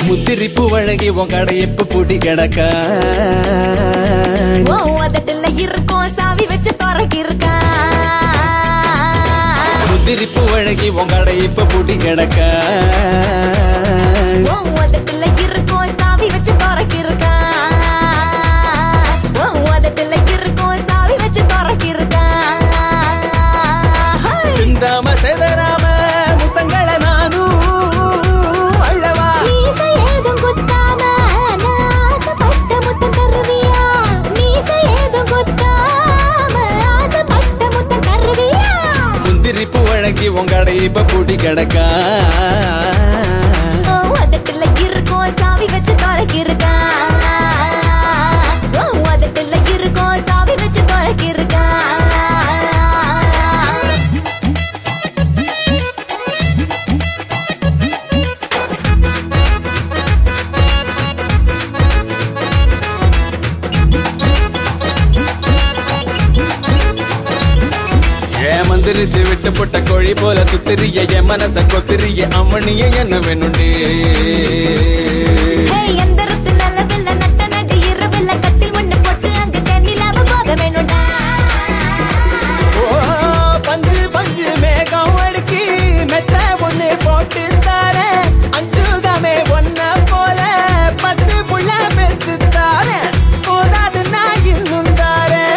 முத்திரிப்பு வழங்கி உன் கடையப்பு பூட்டி கிடக்கா ஓ அதட்டுல இருக்கும் சாவி வச்சு திறக்கிருக்கா முத்திரிப்பு வழங்கி உன் கடையப்பு பூட்டி கிடக்கா ஓ அதட்டுல இருக்கும் சாவி வச்சு திறக்கிருக்கா ஓ அதட்டுல இருக்கும் சாவி வச்சு திறக்கிருக்கா சிந்தாம செதறாம முத்தங்களை நானும் அள்ளவா மீசை ஏதும் குத்தாம நான் ஆசைப்பட்ட முத்தம் தருவியா மீசை ஏதும் குத்தாம ஆசைப்பட்ட முத்தம் தருவியா முந்திரிப்பு வழங்கி உன் கடையப்ப பூட்டி கிடக்கா ஓ அதட்டுல இருக்கும் சாவி வச்சு திறக்கிருக்கா ஓ அதட்டுல இருக்கும் சாவி வச்சு திறக்கிருக்கா ஏன் மந்திரிச்சு விட்டு போட்ட கோழி போல சுத்திரிய என் மனச கொத்திரிய அம்மனிய என்ன வேணுண்டே ஹே எந்தரத்து நல்லதில்ல நட்ட நடு இரவில்ல கட்டில் மண்ணு போட்டு அங்க தண்ணிலாம போக வேணும்டா ஓ, பஞ்சு பஞ்சு மேகம் அடுக்கி மெத்த ஒண்ணு போட்டு தார அஞ்சுகமே ஒன்ன போல பத்து புள்ள பெத்து தார போதாது நான் இன்னும் தாரேன்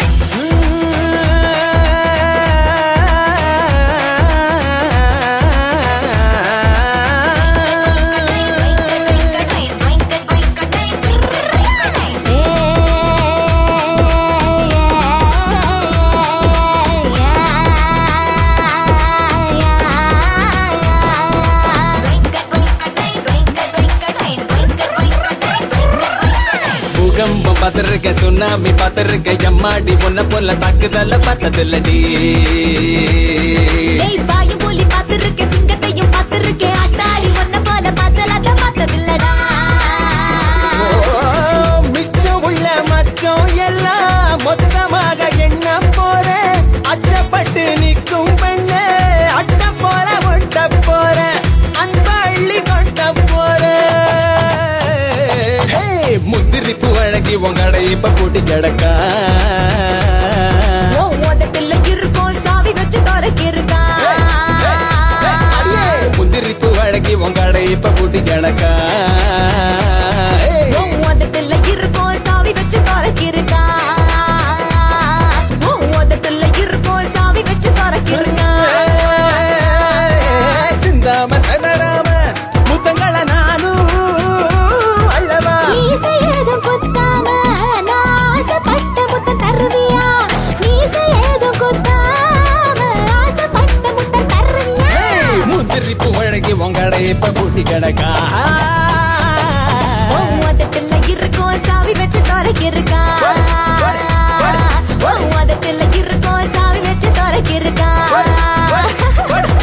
பூகம்பம் பார்த்திருக்க சுனாமி பார்த்திருக்க எம்மாடி உன்ன போல தாக்குதல பார்த்ததில்லடி ஏய் பாயும் புலி பார்த்திருக்கேன் சிங்கத்தையும் பார்த்திருக்கேன் அட்டாளி ஒன்ன போல பாச்சலாட்ட பார்த்ததில்லடா ஓ, மிச்சம் உள்ள மச்சம் எல்லாம் மொத்தமாக எண்ண போற அச்சப்பட்டு நிற்கும் பெண்ணு அட்ட போல ஒட்ட போற அன்பள்ளி கொட்ட போற ஹே, முத்திரிப்பு வழங்கி உன் கடை இப்ப கூட்டி கிடக்கா ஓ உதட்டுல இருக்கும் சாவி வச்சு திறக்கிருக்கா அடியே, முந்திரிப்பு வழங்கி உன் கடை இப்ப கூட்டி கிடக்கா ஓ உதட்டுல இருக்கும் சாவி வச்சு திறக்கிருக்கா ஓ உதட்டுல இருக்கும் சாவி வச்சு திறக்கிருக்கா சிந்தாம சதராம முத்தங்கள நானும் அள்ளவா மீசை ஏதும் குத்தாம நான் ஆசைப்பட்ட முத்தம் தருவியா மீசை ஏதும் குத்தாம ஆசைப்பட்ட முத்தம் தருவியா முந்திரிப்பு வழங்கி உங்கடை இப்ப கூட்டி கிடக்கா ஓ உதட்டுல இருக்கும் சாவி வச்சு திறக்கிருக்கா ஓ உதட்டுல இருக்கும் சாவி வச்சு திறக்கிருக்கா